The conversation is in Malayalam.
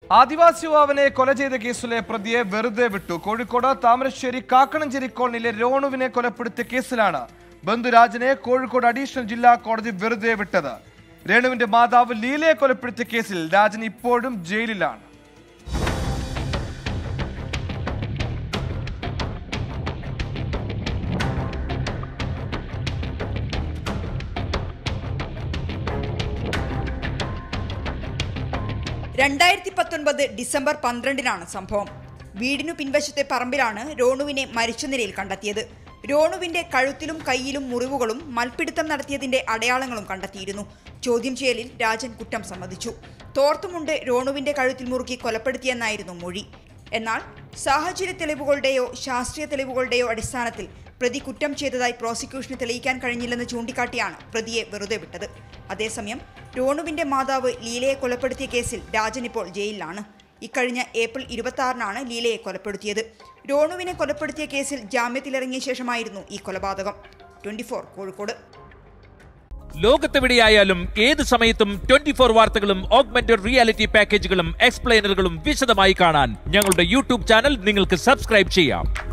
ആദിവാസി യുവാവിനെ കൊല ചെയ്ത കേസിലെ പ്രതിയെ വെറുതെ വിട്ടു കോഴിക്കോട് താമരശ്ശേരി കാക്കണഞ്ചേരി കോളനിയിലെ രോണുവിനെ കൊലപ്പെടുത്തിയ കേസിലാണ് ബന്ധുരാജനെ കോഴിക്കോട് അഡീഷണൽ ജില്ലാ കോടതി വെറുതെ വിട്ടത് രേണുവിന്റെ മാതാവ് ലീലയെ കൊലപ്പെടുത്തിയ കേസിൽ രാജൻ ഇപ്പോഴും ജയിലിലാണ് രണ്ടായിരത്തി പത്തൊൻപത് ഡിസംബർ പന്ത്രണ്ടിനാണ് സംഭവം വീടിനു പിൻവശത്തെ പറമ്പിലാണ് രോണുവിനെ മരിച്ച നിലയിൽ കണ്ടെത്തിയത് രോണുവിന്റെ കഴുത്തിലും കൈയിലും മുറിവുകളും മൽപ്പിടുത്തം നടത്തിയതിന്റെ അടയാളങ്ങളും കണ്ടെത്തിയിരുന്നു ചോദ്യം ചെയ്യലിൽ രാജൻ കുറ്റം സമ്മതിച്ചു തോർത്തുമുണ്ട് രോണുവിന്റെ കഴുത്തിൽ മുറുക്കി കൊലപ്പെടുത്തിയെന്നായിരുന്നു മൊഴി എന്നാൽ സാഹചര്യ തെളിവുകളുടെയോ ശാസ്ത്രീയ തെളിവുകളുടെയോ അടിസ്ഥാനത്തിൽ പ്രതി കുറ്റം ചെയ്തതായി പ്രോസിക്യൂഷന് തെളിയിക്കാൻ കഴിഞ്ഞില്ലെന്ന് ചൂണ്ടിക്കാട്ടിയാണ് പ്രതിയെ വെറുതെ വിട്ടത് അതേസമയം രോണുവിന്റെ മാതാവ് ലീലയെ കൊലപ്പെടുത്തിയ കേസിൽ രാജൻ ഇപ്പോൾ ജയിലിലാണ് ഇക്കഴിഞ്ഞ ഏപ്രിൽ ഇരുപത്തി ആറിനാണ് ലീലയെ കൊലപ്പെടുത്തിയത് രോണുവിനെ കൊലപ്പെടുത്തിയ കേസിൽ ജാമ്യത്തിലിറങ്ങിയ ശേഷമായിരുന്നു ഈ കൊലപാതകം ട്വന്റി കോഴിക്കോട് ലോകത്തെവിടെയായാലും ഏത് സമയത്തും ട്വന്റി ഫോർ വാർത്തകളും ഓഗ്മെന്റഡ് റിയാലിറ്റി പാക്കേജുകളും എക്സ്പ്ലെയിനറുകളും വിശദമായി കാണാൻ ഞങ്ങളുടെ യൂട്യൂബ് ചാനൽ നിങ്ങൾക്ക് സബ്സ്ക്രൈബ് ചെയ്യാം